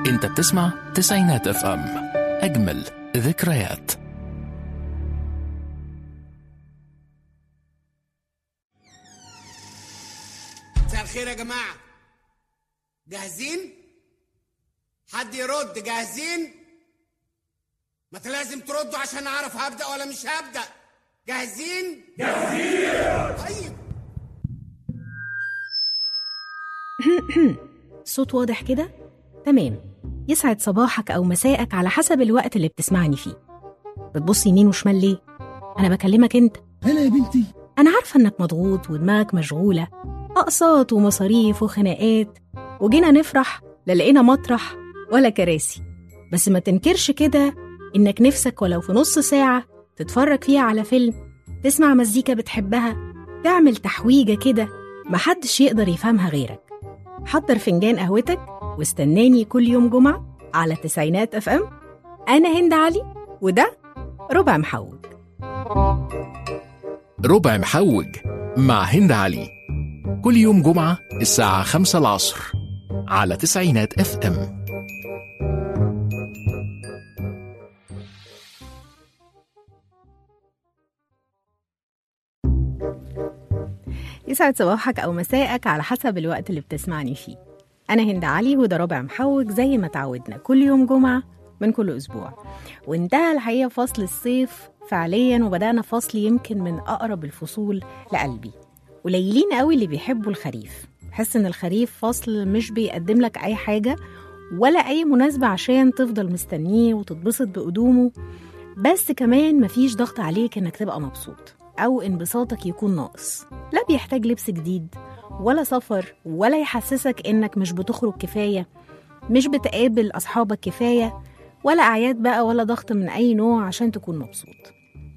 انت بتسمع تسعينات اف ام اجمل ذكريات مساء الخير يا جماعة جاهزين؟ حد يرد جاهزين؟ ما انت لازم تردوا عشان اعرف هبدأ ولا مش هبدأ جاهزين؟ جاهزين طيب صوت واضح كده؟ تمام يسعد صباحك أو مساءك على حسب الوقت اللي بتسمعني فيه بتبص يمين وشمال ليه؟ أنا بكلمك أنت هلا يا بنتي أنا عارفة إنك مضغوط ودماغك مشغولة أقساط ومصاريف وخناقات وجينا نفرح لا لقينا مطرح ولا كراسي بس ما تنكرش كده إنك نفسك ولو في نص ساعة تتفرج فيها على فيلم تسمع مزيكا بتحبها تعمل تحويجة كده محدش يقدر يفهمها غيرك حضر فنجان قهوتك واستناني كل يوم جمعة على تسعينات اف ام أنا هند علي وده ربع محوج ربع محوج مع هند علي كل يوم جمعة الساعة خمسة العصر على تسعينات اف ام يسعد صباحك أو مساءك على حسب الوقت اللي بتسمعني فيه أنا هند علي وده ربع محوج زي ما تعودنا كل يوم جمعة من كل أسبوع وانتهى الحقيقة فصل الصيف فعليا وبدأنا فصل يمكن من أقرب الفصول لقلبي قليلين قوي اللي بيحبوا الخريف بحس إن الخريف فصل مش بيقدم لك أي حاجة ولا أي مناسبة عشان تفضل مستنيه وتتبسط بقدومه بس كمان مفيش ضغط عليك إنك تبقى مبسوط أو انبساطك يكون ناقص لا بيحتاج لبس جديد ولا سفر ولا يحسسك إنك مش بتخرج كفاية مش بتقابل أصحابك كفاية ولا أعياد بقى ولا ضغط من أي نوع عشان تكون مبسوط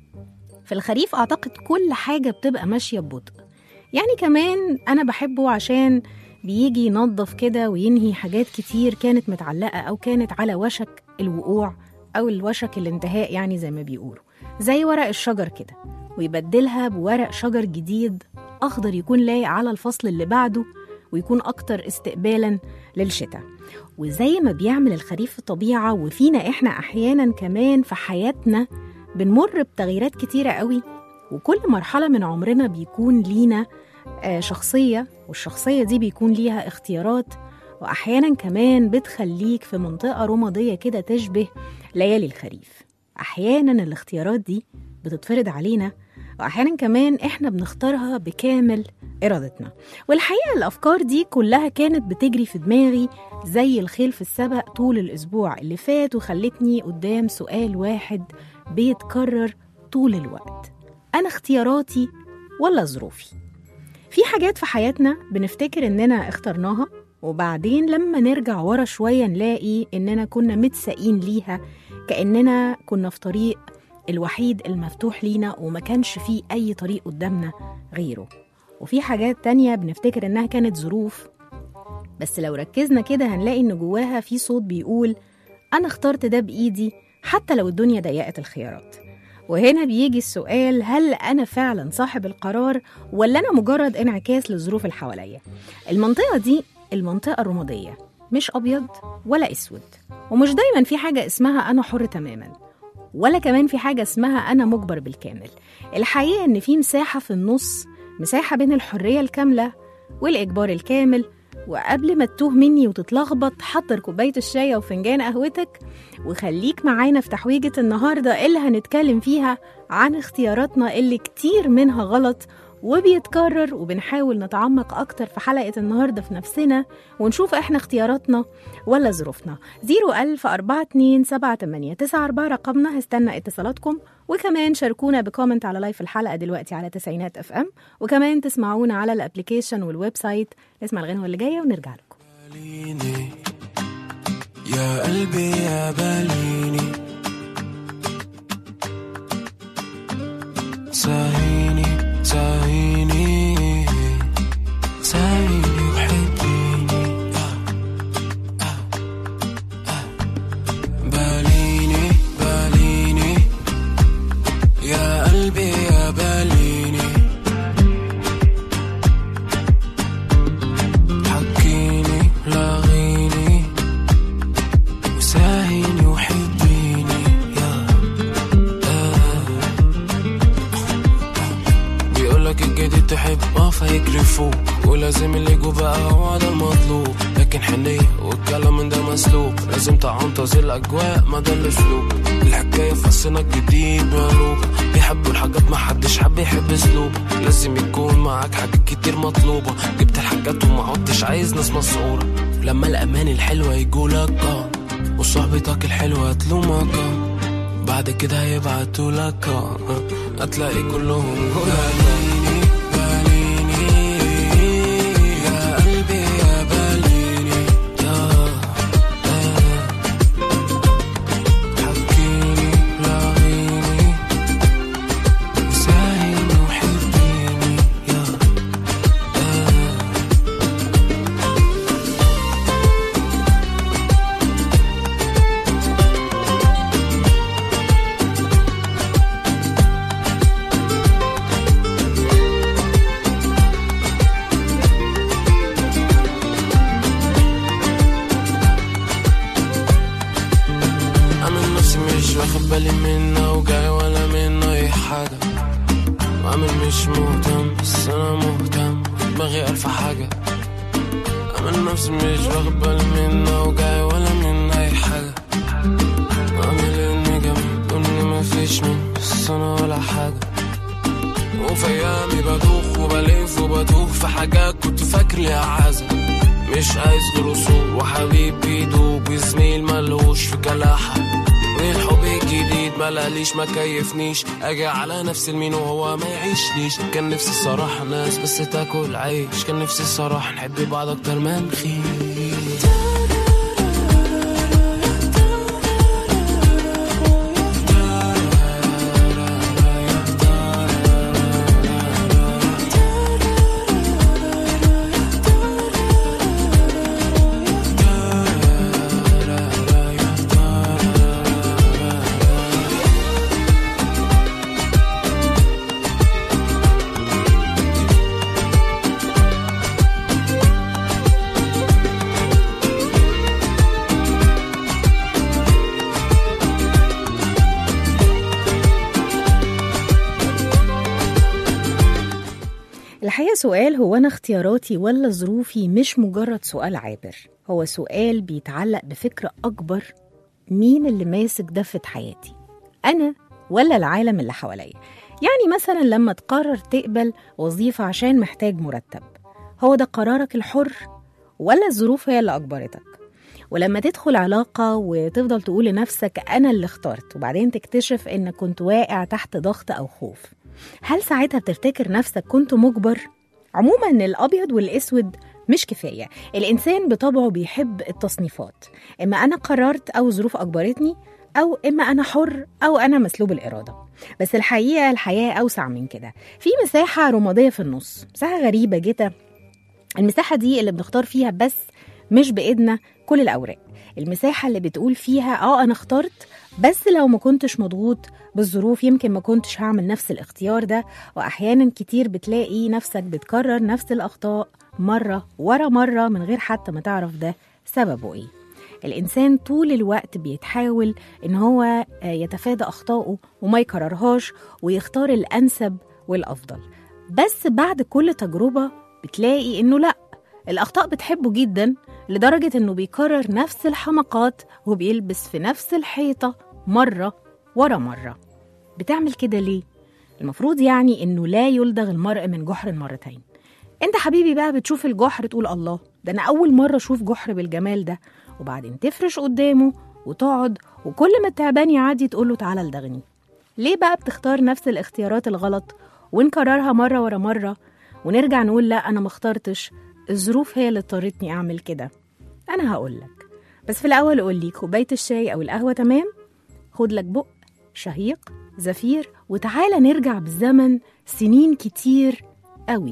في الخريف أعتقد كل حاجة بتبقى ماشية ببطء يعني كمان أنا بحبه عشان بيجي ينظف كده وينهي حاجات كتير كانت متعلقة أو كانت على وشك الوقوع أو الوشك الانتهاء يعني زي ما بيقولوا زي ورق الشجر كده ويبدلها بورق شجر جديد أخضر يكون لايق على الفصل اللي بعده ويكون أكتر استقبالا للشتاء وزي ما بيعمل الخريف في الطبيعة وفينا إحنا أحيانا كمان في حياتنا بنمر بتغييرات كتيرة قوي وكل مرحلة من عمرنا بيكون لينا آه، شخصية والشخصية دي بيكون ليها اختيارات وأحيانا كمان بتخليك في منطقة رمادية كده تشبه ليالي الخريف أحيانا الاختيارات دي بتتفرض علينا وأحيانا كمان إحنا بنختارها بكامل إرادتنا والحقيقة الأفكار دي كلها كانت بتجري في دماغي زي الخيل في السبق طول الأسبوع اللي فات وخلتني قدام سؤال واحد بيتكرر طول الوقت أنا اختياراتي ولا ظروفي في حاجات في حياتنا بنفتكر إننا اخترناها وبعدين لما نرجع ورا شوية نلاقي إننا كنا متساقين ليها كأننا كنا في طريق الوحيد المفتوح لينا وما كانش فيه أي طريق قدامنا غيره وفي حاجات تانية بنفتكر إنها كانت ظروف بس لو ركزنا كده هنلاقي إن جواها في صوت بيقول أنا اخترت ده بإيدي حتى لو الدنيا ضيقت الخيارات وهنا بيجي السؤال هل أنا فعلا صاحب القرار ولا أنا مجرد انعكاس للظروف اللي حواليا المنطقة دي المنطقة الرمادية مش أبيض ولا أسود ومش دايما في حاجة اسمها أنا حر تماما ولا كمان في حاجة اسمها أنا مجبر بالكامل الحقيقة إن في مساحة في النص مساحة بين الحرية الكاملة والإجبار الكامل وقبل ما تتوه مني وتتلخبط حضر كوباية الشاي وفنجان قهوتك وخليك معانا في تحويجة النهاردة اللي هنتكلم فيها عن اختياراتنا اللي كتير منها غلط وبيتكرر وبنحاول نتعمق أكتر في حلقة النهاردة في نفسنا ونشوف إحنا اختياراتنا ولا ظروفنا 01000 427 رقمنا هستنى اتصالاتكم وكمان شاركونا بكومنت على لايف الحلقة دلوقتي على تسعينات اف ام وكمان تسمعونا على الابليكيشن والويب سايت نسمع الغنوة اللي جاية ونرجع لكم باليني يا قلبي يا باليني ساهيني ساهيني ساهيني وحبيني آه، آه، آه. باليني باليني يا قلبي يا باليني حكيني لاغيني يجري فوق ولازم اللي جو بقى هو ده المطلوب لكن حنية والكلام من ده مسلوب لازم تعنطز الأجواء ما ده الأسلوب الحكاية في فصلنا الجديد مقلوبة بيحبوا الحاجات ما حدش حب يحب أسلوبه لازم يكون معاك حاجات كتير مطلوبة جبت الحاجات وما عدتش عايز ناس مسعورة لما الأمان الحلوة يجولك آه وصحبتك الحلوة تلومك آه بعد كده هيبعتوا لك آه هتلاقي كلهم باليني باليني يا قلبي يا باليني يا يا حكيني لاغيني ساهيني وحبيني يا يا عامل نفسي مش واخد بالي منه وجاي ولا منه اي حاجة عامل مش مهتم بس انا مهتم دماغي الف حاجة عامل نفسي مش واخد بالي منه وجاي ولا منه اي حاجة عامل اني جنبي واني مفيش منه بس انا ولا حاجة وفي ايامي بدوخ وبلف وبتوه في حاجات كنت فاكر ليها عازة مش عايز غير وصول وحبيب بيدوب وزميل ملهوش في كلاحة والحب الجديد ملاليش ما كيفنيش اجي على نفس المين وهو ما يعيشنيش كان نفسي الصراحة ناس بس تاكل عيش كان نفسي الصراحة نحب بعض اكتر ما نخيش الحقيقة سؤال هو أنا اختياراتي ولا ظروفي مش مجرد سؤال عابر هو سؤال بيتعلق بفكرة أكبر مين اللي ماسك دفة حياتي أنا ولا العالم اللي حواليا يعني مثلا لما تقرر تقبل وظيفة عشان محتاج مرتب هو ده قرارك الحر ولا الظروف هي اللي أجبرتك ولما تدخل علاقة وتفضل تقول لنفسك أنا اللي اخترت وبعدين تكتشف إنك كنت واقع تحت ضغط أو خوف هل ساعتها بتفتكر نفسك كنت مجبر؟ عموما الأبيض والأسود مش كفاية الإنسان بطبعه بيحب التصنيفات إما أنا قررت أو ظروف أجبرتني أو إما أنا حر أو أنا مسلوب الإرادة بس الحقيقة الحياة أوسع من كده في مساحة رمادية في النص مساحة غريبة جدا المساحة دي اللي بنختار فيها بس مش بإيدنا كل الأوراق المساحة اللي بتقول فيها اه أنا اخترت بس لو ما كنتش مضغوط بالظروف يمكن ما كنتش هعمل نفس الاختيار ده وأحيانا كتير بتلاقي نفسك بتكرر نفس الأخطاء مرة ورا مرة من غير حتى ما تعرف ده سببه ايه الإنسان طول الوقت بيتحاول إن هو آه، يتفادى أخطائه وما يكررهاش ويختار الأنسب والأفضل بس بعد كل تجربة بتلاقي إنه لأ الأخطاء بتحبه جدا لدرجة إنه بيكرر نفس الحمقات وبيلبس في نفس الحيطة مرة ورا مرة بتعمل كده ليه؟ المفروض يعني إنه لا يلدغ المرء من جحر مرتين انت حبيبي بقى بتشوف الجحر تقول الله ده انا اول مره اشوف جحر بالجمال ده وبعدين تفرش قدامه وتقعد وكل ما التعبان يعدي تقول له تعالى لدغني ليه بقى بتختار نفس الاختيارات الغلط ونكررها مره ورا مره ونرجع نقول لا انا ما اخترتش الظروف هي اللي اضطرتني اعمل كده انا هقولك بس في الاول قول لي كوبايه الشاي او القهوه تمام خد لك بق شهيق زفير وتعالى نرجع بالزمن سنين كتير قوي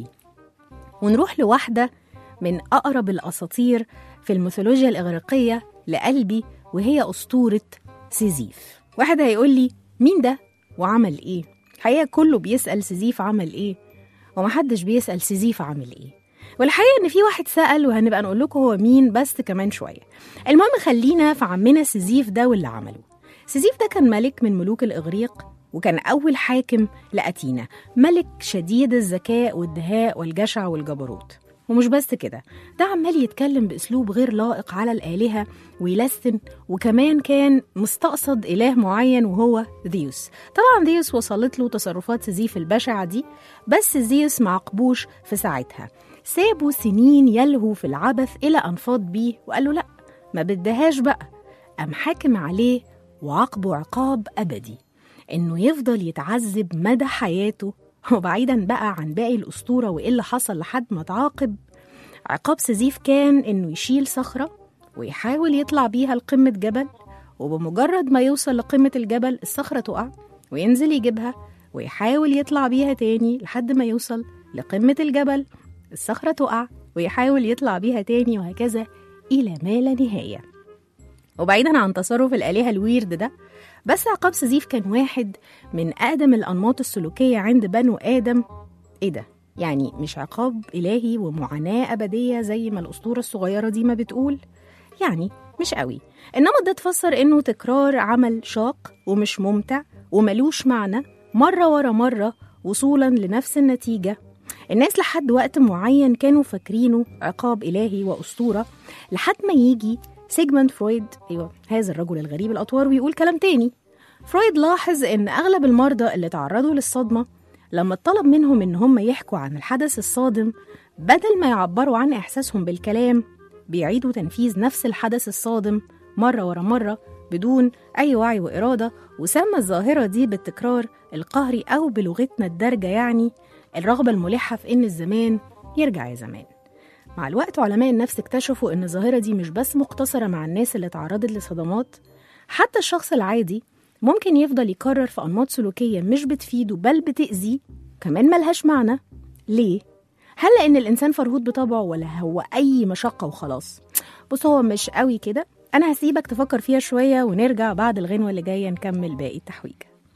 ونروح لواحدة من أقرب الأساطير في الميثولوجيا الإغريقية لقلبي وهي أسطورة سيزيف واحد هيقول لي مين ده وعمل إيه الحقيقة كله بيسأل سيزيف عمل إيه ومحدش بيسأل سيزيف عمل إيه والحقيقة إن في واحد سأل وهنبقى نقول لكم هو مين بس كمان شوية المهم خلينا في عمنا سيزيف ده واللي عمله سيزيف ده كان ملك من ملوك الإغريق وكان أول حاكم لأتينا ملك شديد الذكاء والدهاء والجشع والجبروت ومش بس كده ده عمال يتكلم بأسلوب غير لائق على الآلهة ويلسن وكمان كان مستقصد إله معين وهو ذيوس طبعا ذيوس وصلت له تصرفات سيزيف البشعة دي بس ذيوس معقبوش في ساعتها سابوا سنين يلهو في العبث إلى أن فاض بيه وقال له لأ ما بدهاش بقى قام حاكم عليه وعاقبه عقاب أبدي إنه يفضل يتعذب مدى حياته وبعيدا بقى عن باقي الأسطورة وإيه اللي حصل لحد ما اتعاقب عقاب سيزيف كان إنه يشيل صخرة ويحاول يطلع بيها لقمة جبل وبمجرد ما يوصل لقمة الجبل الصخرة تقع وينزل يجيبها ويحاول يطلع بيها تاني لحد ما يوصل لقمة الجبل الصخرة تقع ويحاول يطلع بيها تاني وهكذا إلى ما لا نهاية وبعيدا عن تصرف الآلهة الويرد ده بس عقاب سيزيف كان واحد من أقدم الأنماط السلوكية عند بنو آدم إيه ده؟ يعني مش عقاب إلهي ومعاناة أبدية زي ما الأسطورة الصغيرة دي ما بتقول؟ يعني مش قوي النمط ده اتفسر إنه تكرار عمل شاق ومش ممتع وملوش معنى مرة ورا مرة وصولا لنفس النتيجة الناس لحد وقت معين كانوا فاكرينه عقاب إلهي وأسطورة لحد ما يجي سيجموند فرويد أيوة هذا الرجل الغريب الأطوار ويقول كلام تاني فرويد لاحظ إن أغلب المرضى اللي تعرضوا للصدمة لما اتطلب منهم إن هم يحكوا عن الحدث الصادم بدل ما يعبروا عن إحساسهم بالكلام بيعيدوا تنفيذ نفس الحدث الصادم مرة ورا مرة بدون أي وعي وإرادة وسمى الظاهرة دي بالتكرار القهري أو بلغتنا الدارجة يعني الرغبة الملحة في إن الزمان يرجع يا زمان مع الوقت علماء النفس اكتشفوا إن الظاهرة دي مش بس مقتصرة مع الناس اللي تعرضت لصدمات حتى الشخص العادي ممكن يفضل يكرر في أنماط سلوكية مش بتفيده بل بتأذيه كمان ملهاش معنى ليه؟ هل لأن الإنسان فرهود بطبعه ولا هو أي مشقة وخلاص؟ بص هو مش قوي كده أنا هسيبك تفكر فيها شوية ونرجع بعد الغنوة اللي جاية نكمل باقي التحويج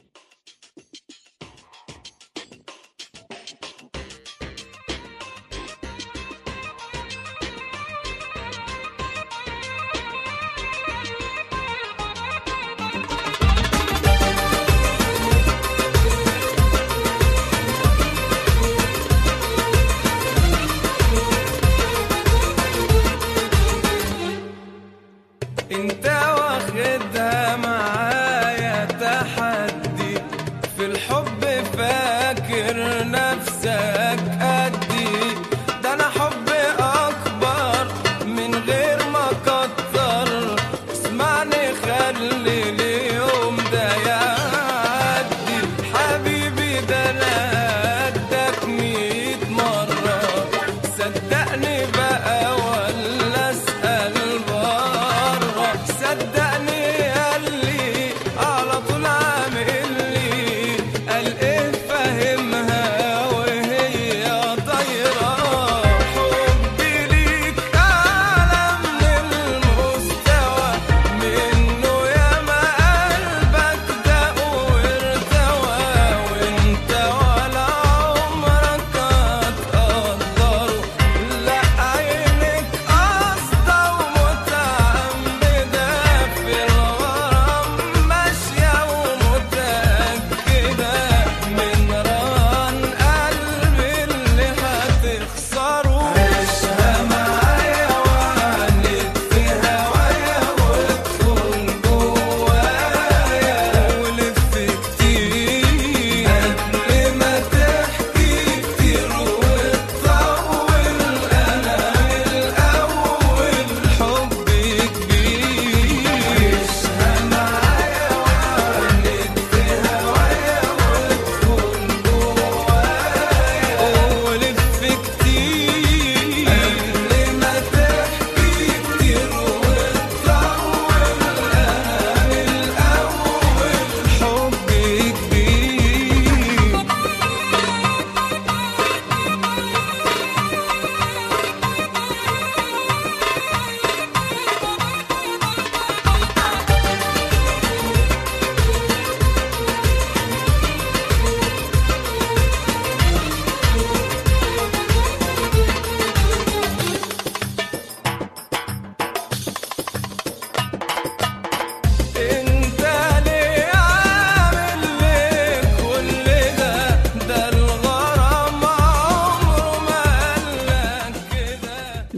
انت واخدها معايا تحدي في الحب فاكر نفسك قدي ده انا حب اكبر من غير ما اكتر اسمعني خلي اليوم ده يعدي حبيبي ده انا قدك ميت مرة صدقني بقى ولا اسأل بره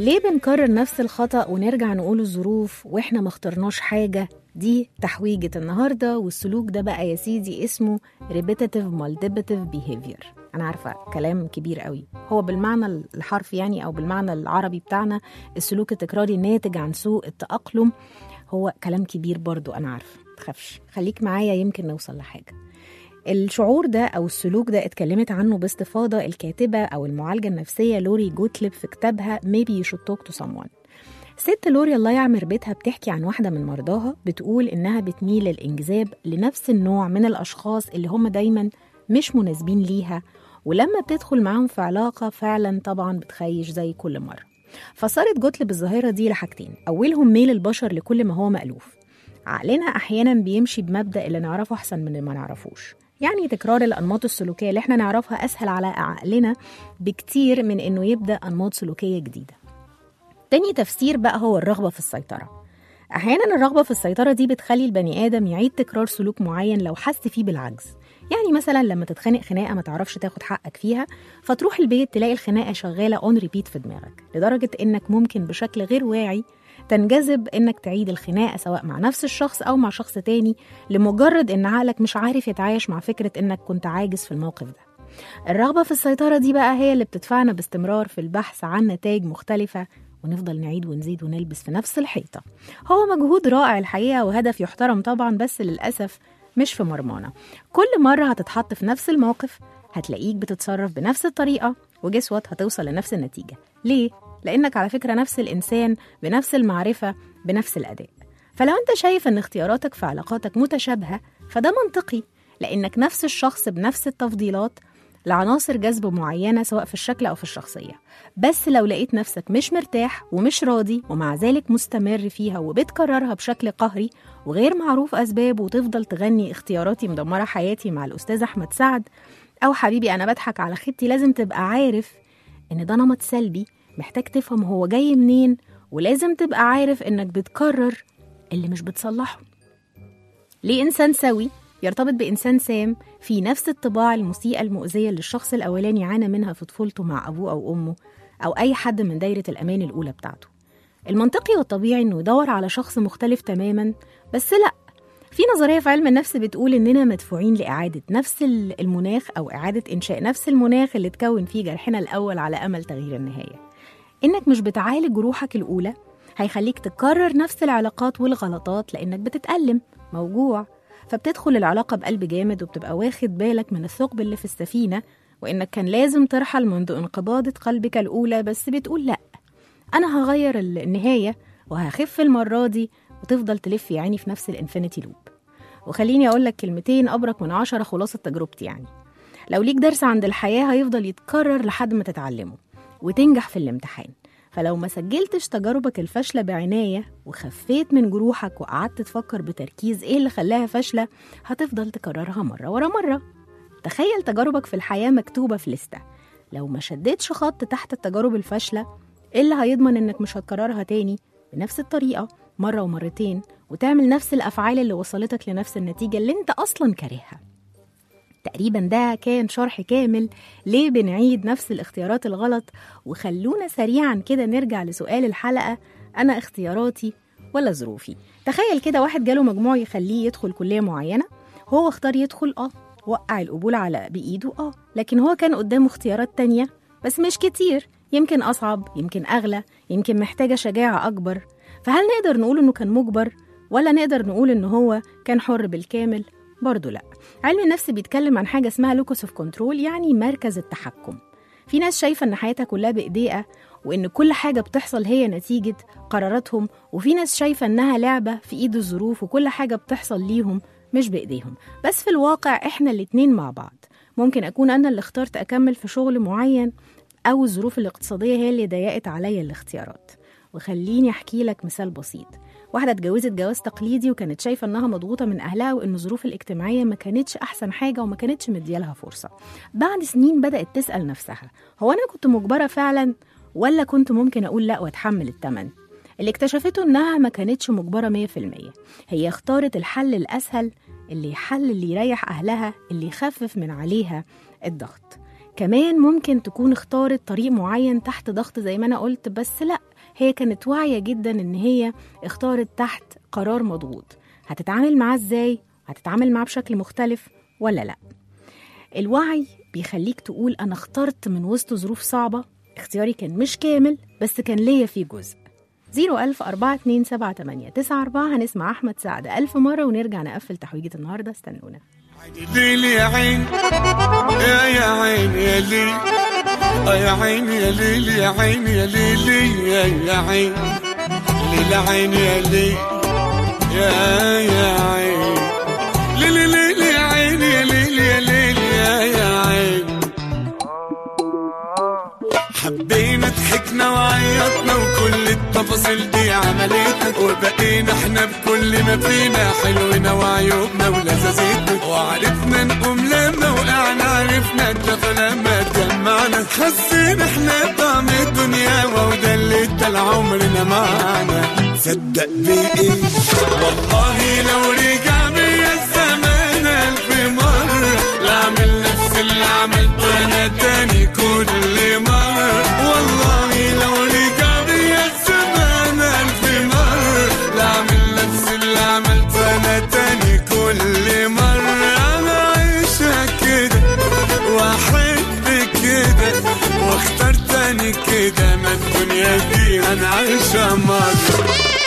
ليه بنكرر نفس الخطأ ونرجع نقول الظروف واحنا ما اخترناش حاجة دي تحويجة النهاردة والسلوك ده بقى يا سيدي اسمه repetitive maldivative behavior أنا عارفة كلام كبير قوي هو بالمعنى الحرفي يعني أو بالمعنى العربي بتاعنا السلوك التكراري الناتج عن سوء التأقلم هو كلام كبير برضو أنا عارفة تخافش خليك معايا يمكن نوصل لحاجة الشعور ده أو السلوك ده اتكلمت عنه باستفاضة الكاتبة أو المعالجة النفسية لوري جوتليب في كتابها Maybe You Should Talk to Someone ست لوري الله يعمر بيتها بتحكي عن واحدة من مرضاها بتقول إنها بتميل للإنجذاب لنفس النوع من الأشخاص اللي هم دايما مش مناسبين ليها ولما بتدخل معاهم في علاقة فعلا طبعا بتخيش زي كل مرة فصارت جوتليب الظاهرة دي لحاجتين أولهم ميل البشر لكل ما هو مألوف عقلنا أحيانا بيمشي بمبدأ اللي نعرفه أحسن من اللي ما نعرفوش يعني تكرار الأنماط السلوكية اللي احنا نعرفها أسهل على عقلنا بكتير من إنه يبدأ أنماط سلوكية جديدة تاني تفسير بقى هو الرغبة في السيطرة أحيانا الرغبة في السيطرة دي بتخلي البني آدم يعيد تكرار سلوك معين لو حس فيه بالعجز يعني مثلا لما تتخانق خناقة ما تعرفش تاخد حقك فيها فتروح البيت تلاقي الخناقة شغالة اون ريبيت في دماغك لدرجة إنك ممكن بشكل غير واعي تنجذب إنك تعيد الخناقة سواء مع نفس الشخص أو مع شخص تاني لمجرد إن عقلك مش عارف يتعايش مع فكرة إنك كنت عاجز في الموقف ده الرغبة في السيطرة دي بقى هي اللي بتدفعنا باستمرار في البحث عن نتائج مختلفة ونفضل نعيد ونزيد ونلبس في نفس الحيطة هو مجهود رائع الحقيقة وهدف يحترم طبعا بس للأسف مش في مرمانا كل مرة هتتحط في نفس الموقف هتلاقيك بتتصرف بنفس الطريقة وجسوت هتوصل لنفس النتيجة ليه؟ لأنك على فكرة نفس الإنسان بنفس المعرفة بنفس الأداء فلو أنت شايف أن اختياراتك في علاقاتك متشابهة فده منطقي لأنك نفس الشخص بنفس التفضيلات لعناصر جذب معينة سواء في الشكل أو في الشخصية بس لو لقيت نفسك مش مرتاح ومش راضي ومع ذلك مستمر فيها وبتكررها بشكل قهري وغير معروف أسبابه وتفضل تغني اختياراتي مدمرة حياتي مع الأستاذ أحمد سعد أو حبيبي أنا بضحك على خيبتي لازم تبقى عارف إن ده نمط سلبي محتاج تفهم هو جاي منين ولازم تبقى عارف إنك بتكرر اللي مش بتصلحه ليه إنسان سوي يرتبط بإنسان سام في نفس الطباع المسيئة المؤذية اللي الشخص الأولاني عانى منها في طفولته مع أبوه أو أمه أو أي حد من دايرة الأمان الأولى بتاعته المنطقي والطبيعي إنه يدور على شخص مختلف تماما بس لأ في نظرية في علم النفس بتقول إننا مدفوعين لإعادة نفس المناخ أو إعادة إنشاء نفس المناخ اللي اتكون فيه جرحنا الأول على أمل تغيير النهاية إنك مش بتعالج جروحك الأولى هيخليك تكرر نفس العلاقات والغلطات لأنك بتتألم موجوع فبتدخل العلاقة بقلب جامد وبتبقى واخد بالك من الثقب اللي في السفينة وإنك كان لازم ترحل منذ انقباضة قلبك الأولى بس بتقول لأ أنا هغير النهاية وهخف المرة دي وتفضل تلف يا عيني في نفس الانفينيتي لوب وخليني أقول لك كلمتين أبرك من عشرة خلاصة تجربتي يعني لو ليك درس عند الحياة هيفضل يتكرر لحد ما تتعلمه وتنجح في الامتحان فلو ما سجلتش تجاربك الفاشلة بعناية وخفيت من جروحك وقعدت تفكر بتركيز ايه اللي خلاها فاشلة هتفضل تكررها مرة ورا مرة تخيل تجاربك في الحياة مكتوبة في لستة لو ما شدتش خط تحت التجارب الفاشلة ايه اللي هيضمن انك مش هتكررها تاني بنفس الطريقة مرة ومرتين وتعمل نفس الأفعال اللي وصلتك لنفس النتيجة اللي انت أصلا كارهها تقريبا ده كان شرح كامل ليه بنعيد نفس الاختيارات الغلط وخلونا سريعا كده نرجع لسؤال الحلقة أنا اختياراتي ولا ظروفي تخيل كده واحد جاله مجموع يخليه يدخل كلية معينة هو اختار يدخل اه وقع القبول على بإيده اه لكن هو كان قدامه اختيارات تانية بس مش كتير يمكن أصعب يمكن أغلى يمكن محتاجة شجاعة أكبر فهل نقدر نقول إنه كان مجبر ولا نقدر نقول إنه هو كان حر بالكامل برضه لا علم النفس بيتكلم عن حاجة اسمها لوكوس اوف كنترول يعني مركز التحكم في ناس شايفة إن حياتها كلها بإيديها وإن كل حاجة بتحصل هي نتيجة قراراتهم وفي ناس شايفة إنها لعبة في إيد الظروف وكل حاجة بتحصل ليهم مش بإيديهم بس في الواقع إحنا الاتنين مع بعض ممكن أكون أنا اللي اخترت أكمل في شغل معين أو الظروف الاقتصادية هي اللي ضيقت عليا الاختيارات وخليني أحكي لك مثال بسيط واحدة اتجوزت جواز تقليدي وكانت شايفة إنها مضغوطة من أهلها وإن الظروف الاجتماعية ما كانتش أحسن حاجة وما كانتش مديالها فرصة بعد سنين بدأت تسأل نفسها هو أنا كنت مجبرة فعلا ولا كنت ممكن أقول لأ وأتحمل التمن اللي اكتشفته إنها ما كانتش مجبرة 100% هي اختارت الحل الأسهل اللي يحل اللي يريح أهلها اللي يخفف من عليها الضغط كمان ممكن تكون اختارت طريق معين تحت ضغط زي ما انا قلت بس لا هي كانت واعية جدا ان هي اختارت تحت قرار مضغوط هتتعامل معاه ازاي هتتعامل معاه بشكل مختلف ولا لا الوعي بيخليك تقول انا اخترت من وسط ظروف صعبة اختياري كان مش كامل بس كان ليا فيه جزء 01000 427 هنسمع أحمد سعد ألف مرة ونرجع نقفل تحويجة النهاردة استنونا ليل يا عين يا يا عين يا ليل آه يا عين يا ليل يا عين يا ليل يا يا عين ليل عين يا ليل يا يا عين ليل ليل يا عين يا ليل يا ليل يا يا عين حبينا ضحكنا وعيطنا وكل التفاصيل دي عملتنا وبقينا احنا بكل ما فينا حلونا وعيوبنا ولذاذتنا وعرفنا نقوم لما وقعنا عرفنا اتفق لما اتجمعنا حسينا احنا طعم الدنيا وده اللي ادى عمرنا معانا صدق بايه والله لو رجع بيا الزمان الف مرة لاعمل نفس اللي عملته انا تاني كل مرة والله لو رجع بيا الزمان الف مرة لاعمل نفس اللي عملته انا تاني كل مرة انا عايشة كده واحب كده واختار تاني كده ما الدنيا دي انا عايشة مرة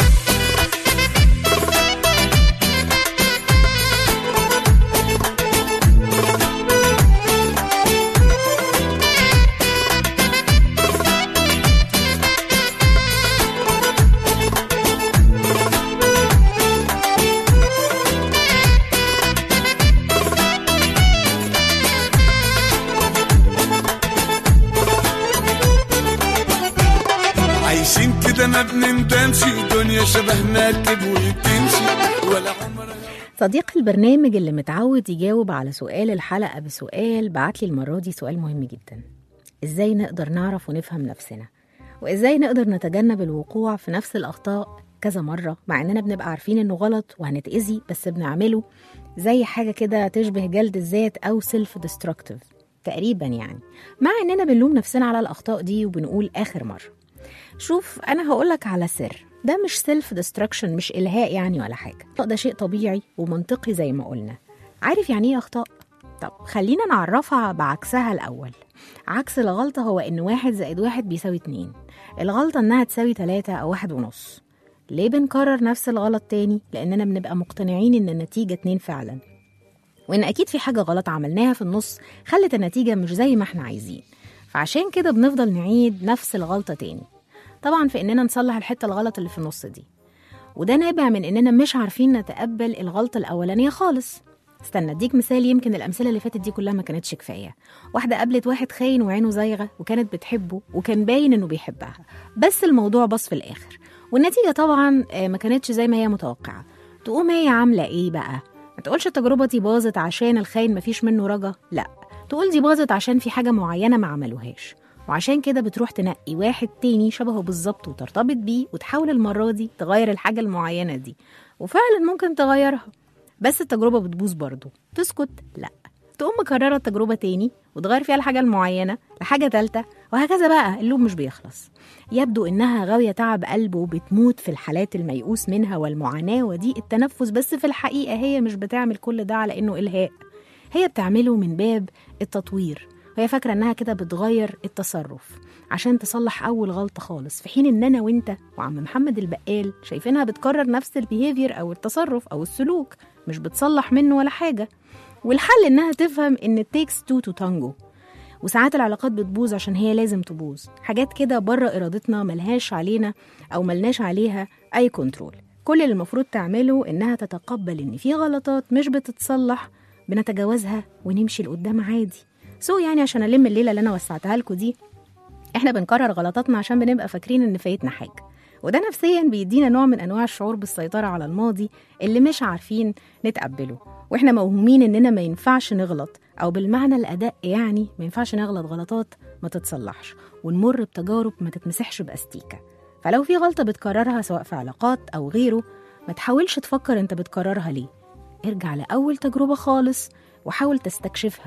عايشين كده ما بنندمش دنيا شبه مركب وتمشي ولا عمرها صديق البرنامج اللي متعود يجاوب على سؤال الحلقة بسؤال بعتلي المرة دي سؤال مهم جدا ازاي نقدر نعرف ونفهم نفسنا وازاي نقدر نتجنب الوقوع في نفس الأخطاء كذا مرة مع اننا بنبقى عارفين انه غلط وهنتأذي بس بنعمله زي حاجة كده تشبه جلد الذات أو سيلف ديستركتيف تقريبا يعني مع اننا بنلوم نفسنا على الأخطاء دي وبنقول آخر مرة شوف انا هقولك على سر ده مش سيلف ديستركشن مش الهاء يعني ولا حاجه ده شيء طبيعي ومنطقي زي ما قلنا عارف يعني ايه اخطاء طب خلينا نعرفها بعكسها الاول عكس الغلطه هو ان واحد زائد واحد بيساوي اتنين الغلطه انها تساوي تلاتة او واحد ونص ليه بنكرر نفس الغلط تاني لاننا بنبقى مقتنعين ان النتيجه اتنين فعلا وان اكيد في حاجه غلط عملناها في النص خلت النتيجه مش زي ما احنا عايزين فعشان كده بنفضل نعيد نفس الغلطه تاني طبعا في اننا نصلح الحته الغلط اللي في النص دي وده نابع من اننا مش عارفين نتقبل الغلطه الاولانيه خالص استنى اديك مثال يمكن الامثله اللي فاتت دي كلها ما كانتش كفايه واحده قابلت واحد خاين وعينه زايغه وكانت بتحبه وكان باين انه بيحبها بس الموضوع باظ في الاخر والنتيجه طبعا آه، ما كانتش زي ما هي متوقعه تقوم هي عامله ايه بقى ما تقولش التجربه دي باظت عشان الخاين مفيش منه رجا لا تقول دي باظت عشان في حاجه معينه ما عملوهاش وعشان كده بتروح تنقي واحد تاني شبهه بالظبط وترتبط بيه وتحاول المرة دي تغير الحاجة المعينة دي وفعلا ممكن تغيرها بس التجربة بتبوظ برضه تسكت لا تقوم مكررة التجربة تاني وتغير فيها الحاجة المعينة لحاجة تالتة وهكذا بقى اللوب مش بيخلص يبدو إنها غاوية تعب قلب وبتموت في الحالات الميؤوس منها والمعاناة ودي التنفس بس في الحقيقة هي مش بتعمل كل ده على إنه إلهاء هي بتعمله من باب التطوير وهي فاكرة إنها كده بتغير التصرف عشان تصلح أول غلطة خالص في حين إن أنا وإنت وعم محمد البقال شايفينها بتكرر نفس البيهيفير أو التصرف أو السلوك مش بتصلح منه ولا حاجة والحل إنها تفهم إن it takes two to tango وساعات العلاقات بتبوظ عشان هي لازم تبوظ حاجات كده بره إرادتنا ملهاش علينا أو ملناش عليها أي كنترول كل اللي المفروض تعمله إنها تتقبل إن في غلطات مش بتتصلح بنتجاوزها ونمشي لقدام عادي سو يعني عشان ألم الليلة اللي أنا وسعتها لكم دي احنا بنكرر غلطاتنا عشان بنبقى فاكرين ان فايتنا حاجه وده نفسيا بيدينا نوع من انواع الشعور بالسيطره على الماضي اللي مش عارفين نتقبله واحنا موهومين اننا ما ينفعش نغلط او بالمعنى الادق يعني ما ينفعش نغلط غلطات ما تتصلحش ونمر بتجارب ما تتمسحش باستيكه فلو في غلطه بتكررها سواء في علاقات او غيره ما تحاولش تفكر انت بتكررها ليه ارجع لاول تجربه خالص وحاول تستكشفها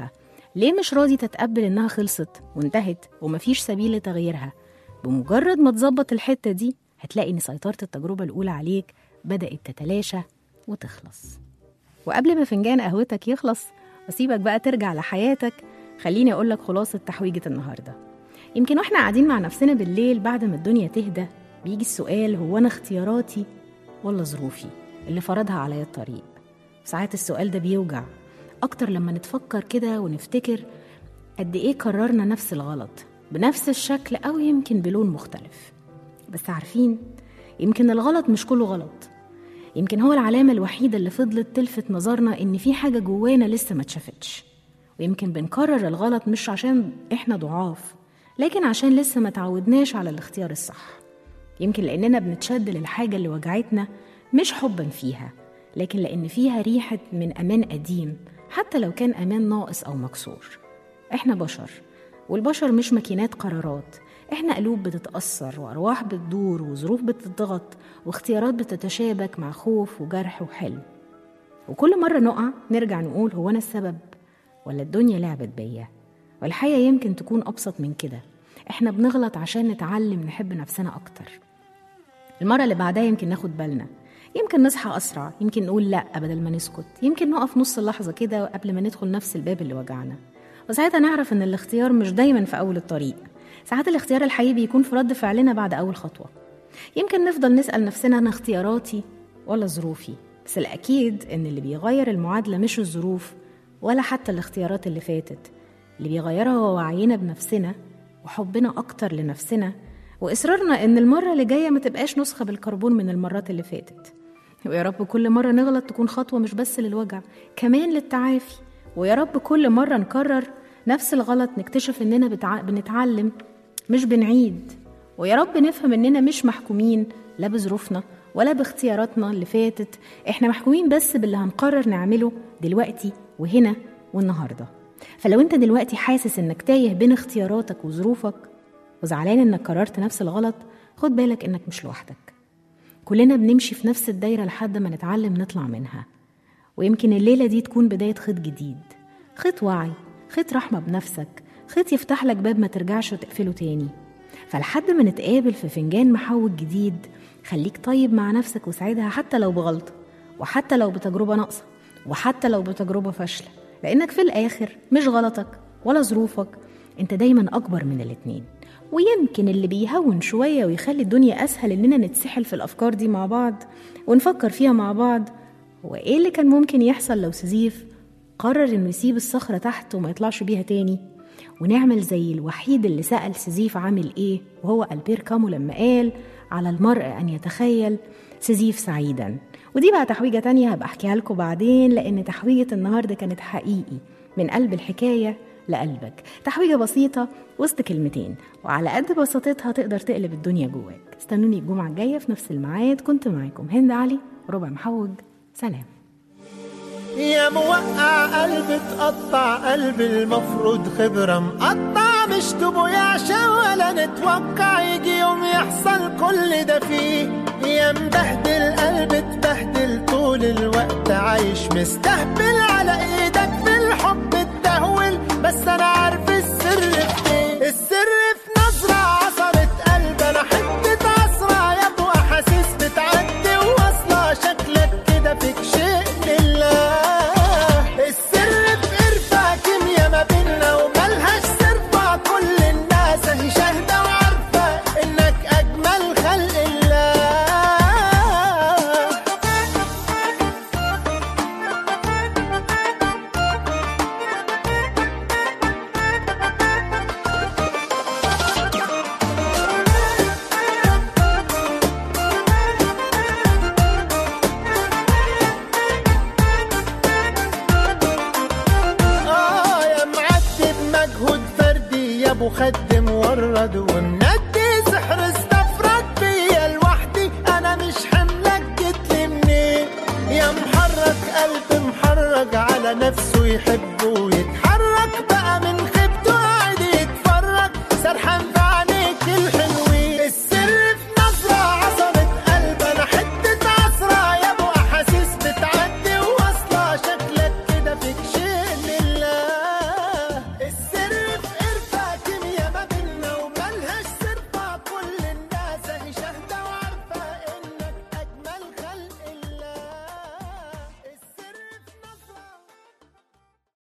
ليه مش راضي تتقبل إنها خلصت وانتهت ومفيش سبيل لتغييرها بمجرد ما تظبط الحتة دي هتلاقي إن سيطرة التجربة الأولى عليك بدأت تتلاشى وتخلص وقبل ما فنجان قهوتك يخلص واسيبك بقى ترجع لحياتك خليني اقول لك خلاصه تحويجه النهارده يمكن واحنا قاعدين مع نفسنا بالليل بعد ما الدنيا تهدى بيجي السؤال هو انا اختياراتي ولا ظروفي اللي فرضها عليا الطريق ساعات السؤال ده بيوجع اكتر لما نتفكر كده ونفتكر قد ايه قررنا نفس الغلط بنفس الشكل او يمكن بلون مختلف بس عارفين يمكن الغلط مش كله غلط يمكن هو العلامة الوحيدة اللي فضلت تلفت نظرنا إن في حاجة جوانا لسه ما اتشافتش ويمكن بنكرر الغلط مش عشان إحنا ضعاف لكن عشان لسه ما تعودناش على الاختيار الصح يمكن لأننا بنتشد للحاجة اللي وجعتنا مش حبا فيها لكن لأن فيها ريحة من أمان قديم حتى لو كان أمان ناقص أو مكسور إحنا بشر والبشر مش ماكينات قرارات إحنا قلوب بتتأثر وأرواح بتدور وظروف بتضغط واختيارات بتتشابك مع خوف وجرح وحلم وكل مرة نقع نرجع نقول هو أنا السبب ولا الدنيا لعبت بيا والحقيقة يمكن تكون أبسط من كده إحنا بنغلط عشان نتعلم نحب نفسنا أكتر المرة اللي بعدها يمكن ناخد بالنا يمكن نصحى أسرع يمكن نقول لأ بدل ما نسكت يمكن نقف نص اللحظة كده قبل ما ندخل نفس الباب اللي وجعنا وساعتها نعرف إن الاختيار مش دايما في أول الطريق ساعات الاختيار الحقيقي بيكون في رد فعلنا بعد أول خطوة يمكن نفضل نسأل نفسنا أنا اختياراتي ولا ظروفي بس الأكيد إن اللي بيغير المعادلة مش الظروف ولا حتى الاختيارات اللي فاتت اللي بيغيرها هو وعينا بنفسنا وحبنا أكتر لنفسنا وإصرارنا إن المرة اللي جاية ما تبقاش نسخة بالكربون من المرات اللي فاتت ويا رب كل مرة نغلط تكون خطوة مش بس للوجع كمان للتعافي ويا رب كل مرة نكرر نفس الغلط نكتشف إننا بتع... بنتعلم مش بنعيد ويا رب نفهم إننا مش محكومين لا بظروفنا ولا باختياراتنا اللي فاتت إحنا محكومين بس باللي هنقرر نعمله دلوقتي وهنا والنهارده فلو انت دلوقتي حاسس انك تايه بين اختياراتك وظروفك وزعلان انك قررت نفس الغلط خد بالك انك مش لوحدك كلنا بنمشي في نفس الدايرة لحد ما نتعلم نطلع منها ويمكن الليلة دي تكون بداية خيط جديد خيط وعي خيط رحمة بنفسك خيط يفتح لك باب ما ترجعش وتقفله تاني فلحد ما نتقابل في فنجان محوج جديد خليك طيب مع نفسك وساعدها حتى لو بغلطة وحتى لو بتجربة ناقصة وحتى لو بتجربة فاشلة لأنك في الآخر مش غلطك ولا ظروفك أنت دايما أكبر من الاتنين ويمكن اللي بيهون شوية ويخلي الدنيا أسهل إننا نتسحل في الأفكار دي مع بعض ونفكر فيها مع بعض هو إيه اللي كان ممكن يحصل لو سيزيف قرر إنه يسيب الصخرة تحت وما يطلعش بيها تاني ونعمل زي الوحيد اللي سأل سيزيف عامل إيه وهو ألبير كامو لما قال على المرء أن يتخيل سيزيف سعيدا ودي بقى تحويجة تانية هبقى أحكيها لكم بعدين لأن تحويجة النهاردة كانت حقيقي من قلب الحكاية لقلبك تحويجة بسيطة وسط كلمتين وعلى قد بساطتها تقدر تقلب الدنيا جواك استنوني الجمعة الجاية في نفس الميعاد كنت معاكم هند علي ربع محوج سلام يا موقع قلب تقطع قلب المفروض خبرة مقطع مش تبويعشة ولا نتوقع يجي يوم يحصل كل ده فيه يا مبهدل قلب تبهدل طول الوقت عايش مستهبل على ايدك في الحب التهول بس انا عارف السر في ايه السر في نظرة عصرت قلب انا حتة عصرة يا ابو احاسيس بتعدي وواصلة شكلك كده فيك شيء لله السر في قرفة كيميا ما بينا وملهاش صرفة كل الناس اهي شاهدة وعارفة انك اجمل خلق الله آه يا معدي بمجهود فردي يا ابو خدم ورد ومندي سحر استفرد بيا لوحدي انا مش حملك جيت لي منين يا محرك قلب محرج على نفسه يحب